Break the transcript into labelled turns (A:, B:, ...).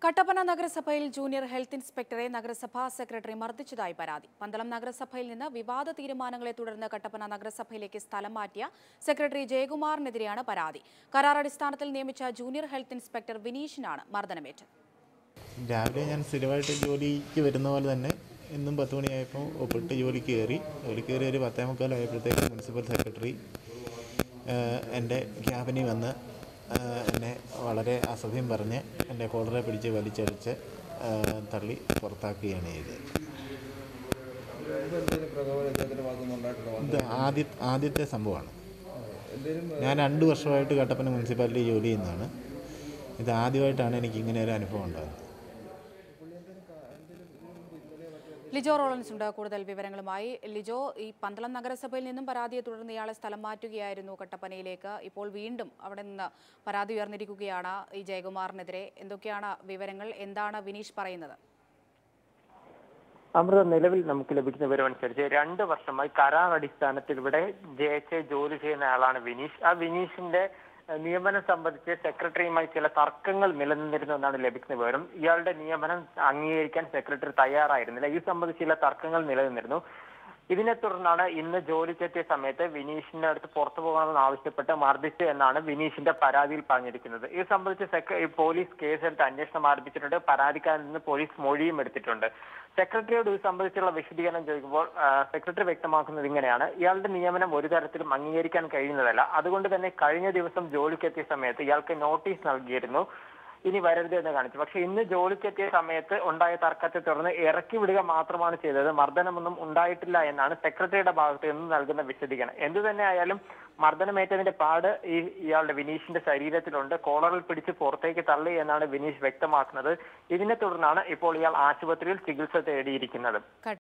A: കട്ടപ്പന നഗരസഭയിൽ junior health ഇൻസ്പെക്ടറെ നഗരസഭാ secretary മർദ്ദിച്ചതായി പരാതി പന്തളം നഗരസഭയിൽ നിന്ന് വിവാദ തീരുമാനങ്ങളെ തുടർന്ന് കട്ടപ്പന നഗരസഭയിലേക്ക് സ്ഥലം മാറ്റിയ സെക്രട്ടറി ജയകുമാറിനെതിരെയാണ് പരാതി കരാർ അടിസ്ഥാനത്തിൽ നിയമിച്ച ജൂനിയർ ഹെൽത്ത് ഇൻസ്പെക്ടർ വിനീഷിനാണ് മർദ്ദനമേറ്റത്
B: രാവിലെ ഞാൻ സ്ഥിരമായിട്ട് ജോലിക്ക് വരുന്ന പോലെ തന്നെ ഇന്നും പത്ത് മണിയായപ്പോൾ ഒപ്പിട്ട് ജോലിക്ക് കയറി ജോലിക്ക് കയറി ഒരു പത്തേ മുക്കാലായപ്പോഴത്തേക്ക് മുനിസിപ്പൽ സെക്രട്ടറി ആഹ്, എൻ്റെ ക്യാബിനിൽ വന്ന് ആഹ്, എന്നെ വളരെ അസഭ്യം പറഞ്ഞ് എൻ്റെ കോളറെ പിടിച്ച് വലിച്ചടിച്ച് ആഹ്, തള്ളി പുറത്താക്കുകയാണ് ചെയ്തത്
C: എന്തെങ്കിലും പ്രകോപനം ഇദ്ദേഹത്തിന്റെ ഭാഗത്തുനിന്ന് ഉണ്ടായിട്ടുണ്ടോ
B: ഇത് ആദ്യ ആദ്യത്തെ സംഭവമാണ്
C: എന്തെങ്കിലും
B: ഞാൻ രണ്ട് വർഷമായിട്ട് കട്ടപ്പന മുനിസിപ്പാലിറ്റി ജോലി ചെയ്യുന്നതാണ് ഇത് ആദ്യമായിട്ടാണ് എനിക്ക് ഇങ്ങനെ ഒരു അനുഭവം ഉണ്ടാകുന്നത്
A: ലിജോ റോളൻസ് ഉണ്ട് കൂടുതൽ വിവരങ്ങളുമായി ലിജോ ഈ പന്തളം നഗരസഭയിൽ നിന്നും പരാതിയെ തുടർന്ന് ഇയാളെ സ്ഥലം മാറ്റുകയായിരുന്നു കട്ടപ്പനയിലേക്ക് ഇപ്പോൾ വീണ്ടും അവിടെ നിന്ന് പരാതി ഉയർന്നിരിക്കുകയാണ് ഈ ജയകുമാറിനെതിരെ എന്തൊക്കെയാണ് വിവരങ്ങൾ എന്താണ് വിനീഷ് പറയുന്നത്
D: അമൃത നിലവിൽ നമുക്ക് ലഭിക്കുന്ന വിവരമനുസരിച്ച് രണ്ട് വർഷമായി കരാർ അടിസ്ഥാനത്തിൽ ഇവിടെ ജെ എച്ച് ജോലി ചെയ്യുന്ന ആളാണ് വിനീഷ് ആ വിനീഷിന്റെ ഏഹ്, നിയമനം സംബന്ധിച്ച് സെക്രട്ടറിയുമായി ചില തർക്കങ്ങൾ നിലനിന്നിരുന്നു എന്നാണ് ലഭിക്കുന്ന വിവരം ഇയാളുടെ നിയമനം അംഗീകരിക്കാൻ സെക്രട്ടറി തയ്യാറായിരുന്നില്ല ഇത് സംബന്ധിച്ച് ചില തർക്കങ്ങൾ നിലനിന്നിരുന്നു ഇതിനെ തുടർന്നാണ് ഇന്ന് ജോലിക്കെത്തിയ സമയത്ത് വിനീഷിന്റെ അടുത്ത് പുറത്തു പോകണമെന്ന് ആവശ്യപ്പെട്ട് മർദ്ദിച്ചു എന്നാണ് വിനീഷിന്റെ പരാതിയിൽ പറഞ്ഞിരിക്കുന്നത് ഇത് സംബന്ധിച്ച് സെക്ര- ഈ പോലീസ് കേസെടുത്ത് അന്വേഷണം ആരംഭിച്ചിട്ടുണ്ട് പരാതിക്കാരിൽ നിന്ന് പോലീസ് മൊഴിയും എടുത്തിട്ടുണ്ട് സെക്രട്ടറിയോട് ഇത് സംബന്ധിച്ചുള്ള വിശദീകരണം ചോദിക്കുമ്പോൾ ആ, സെക്രട്ടറി വ്യക്തമാക്കുന്നത് ഇങ്ങനെയാണ് ഇയാളുടെ നിയമനം ഒരു തരത്തിലും അംഗീകരിക്കാൻ കഴിയുന്നതല്ല അതുകൊണ്ട് തന്നെ കഴിഞ്ഞ ദിവസം ജോലിക്കെത്തിയ സമയത്ത് ഇയാൾക്ക് നോട്ടീസ് നൽകിയിരുന്നു ഇനി വരരുത് എന്ന് കാണിച്ചു പക്ഷെ ഇന്ന് ജോലിക്കെത്തിയ സമയത്ത് ഉണ്ടായ തർക്കത്തെ തുടർന്ന് ഇറക്കി വിടുക മാത്രമാണ് ചെയ്തത് മർദ്ദനമൊന്നും ഉണ്ടായിട്ടില്ല എന്നാണ് സെക്രട്ടറിയുടെ ഭാഗത്ത് നിന്ന് നൽകുന്ന വിശദീകരണം എന്തു തന്നെ ആയാലും മർദ്ദനമേറ്റതിന്റെ പാട് ഈ ഇയാളുടെ വിനീഷിന്റെ ശരീരത്തിലുണ്ട് കോളറിൽ പിടിച്ച് പുറത്തേക്ക് തള്ളി എന്നാണ് വിനീഷ് വ്യക്തമാക്കുന്നത് ഇതിനെ തുടർന്നാണ് ഇപ്പോൾ ഇയാൾ ആശുപത്രിയിൽ ചികിത്സ തേടിയിരിക്കുന്നത്